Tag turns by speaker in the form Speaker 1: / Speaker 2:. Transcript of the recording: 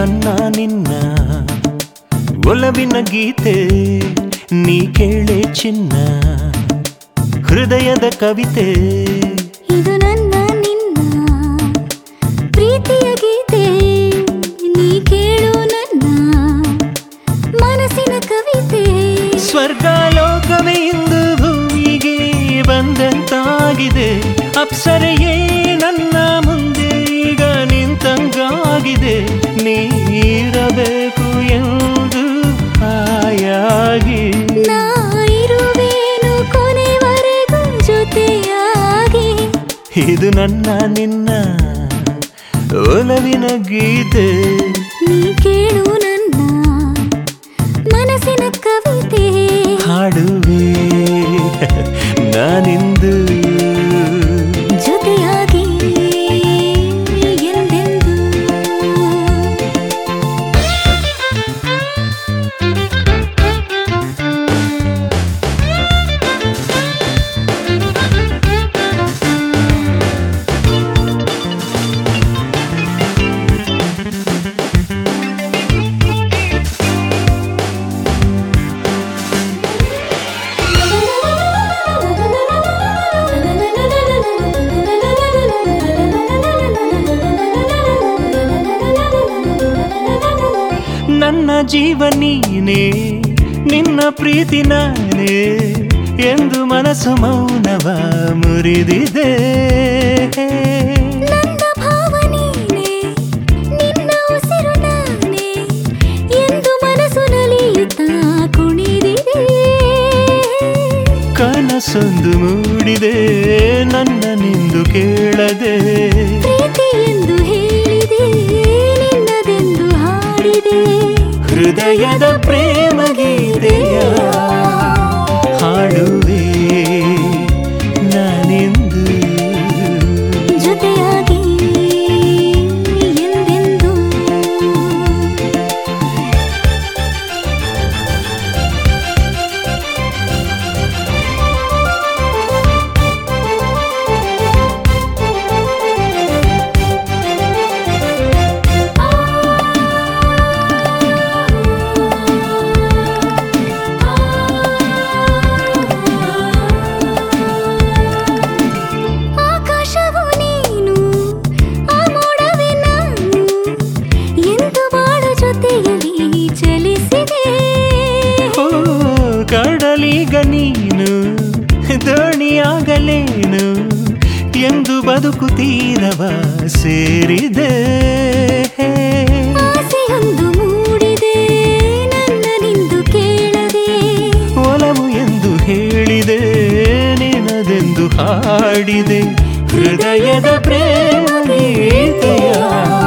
Speaker 1: ನನ್ನ ನಿನ್ನ ಒಲವಿನ ಗೀತೆ ನೀ ಕೇಳೆ ಚಿನ್ನ ಹೃದಯದ ಕವಿತೆ
Speaker 2: ಇದು ನನ್ನ ನಿನ್ನ ಪ್ರೀತಿಯ ಗೀತೆ ನೀ ಕೇಳು ನನ್ನ ಮನಸ್ಸಿನ ಕವಿತೆ
Speaker 1: ಸ್ವರ್ಗ ಲೋಕವೇ ಇಂದು ಭೂಮಿಗೆ ಬಂದಂತಾಗಿದೆ ಅಪ್ಸರೆಯೇ ನನ್ನ ಮುಂದೆ ಈಗ ನಿಂತಂಗಾಗಿದೆ ನೀರಬೇಕು ಎಂದು ಆಯಾಗಿ
Speaker 2: ನಾ ಇರುವೇನು ಕೊನೆವರೆಗೂ ಜೊತೆಯಾಗಿ
Speaker 1: ಇದು ನನ್ನ ನಿನ್ನ ಒಲವಿನ ಗೀತೆ
Speaker 2: ನೀ ಕೇಳು ನನ್ನ ಮನಸ್ಸಿನ ಕವಿತೆ
Speaker 1: ಹಾಡುವೆ ನಾನಿಂದು
Speaker 2: ಜೊತೆಯಾಗಿ ಎಂದೆಂದು
Speaker 1: ನನ್ನ ಜೀವ ನೀನೇ ನಿನ್ನ ಪ್ರೀತಿ ನಾನೇ ಎಂದು ಮನಸ್ಸು ಮೌನವ ಮುರಿದಿದೆ
Speaker 2: ನನ್ನ ಭಾವ ನೀನೆ ನಿನ್ನ ಉಸಿರು ನಾನೇ ಎಂದು ಮನಸ್ಸು ನಲಿಯುತ್ತಾ ಕುಣಿದಿದೆ
Speaker 1: ಕನಸೊಂದು ಮೂಡಿದೆ ನನ್ನ ನಿಂದು ಕೇಳದೆ
Speaker 2: ಪ್ರೀತಿ ಎಂದು ಹೇಳಿದೆ ನಿನ್ನದೆಂದು ಹಾಡಿದೆ
Speaker 1: ಹೃದಯದ ಪ್ರೇಮ ಗೀತೆಯ ಹಾಡುವೆ ನಾನಿಂದು
Speaker 2: ಜೊತೆಯಾಗಿ ಎಂದೆಂದು ಆಕಾಶವು ನೀನು ಆ ಮೋಡವೇ ನಾನು ಎಂದು ಬಾಳು ಜೊತೆಯಲ್ಲಿ ಚಲಿಸಿದೆ
Speaker 1: ಓ ಕಡಲಿಗ ನೀನು ದೋಣಿಯಾಗಲೇನು ಎಂದು ಬದುಕು ತೀರವ ಸೇರಿದೆ
Speaker 2: ಆಸೆಯೊಂದು ಮೂಡಿದೆ ನನ್ನ ನಿಂದು ಕೇಳದೆ
Speaker 1: ಒಲವು ಎಂದು ಹೇಳಿದೆ ನಿನದೆಂದು ಹಾಡಿದೆ ಹೃದಯದ ಪ್ರೇಮ ಗೀತೆಯ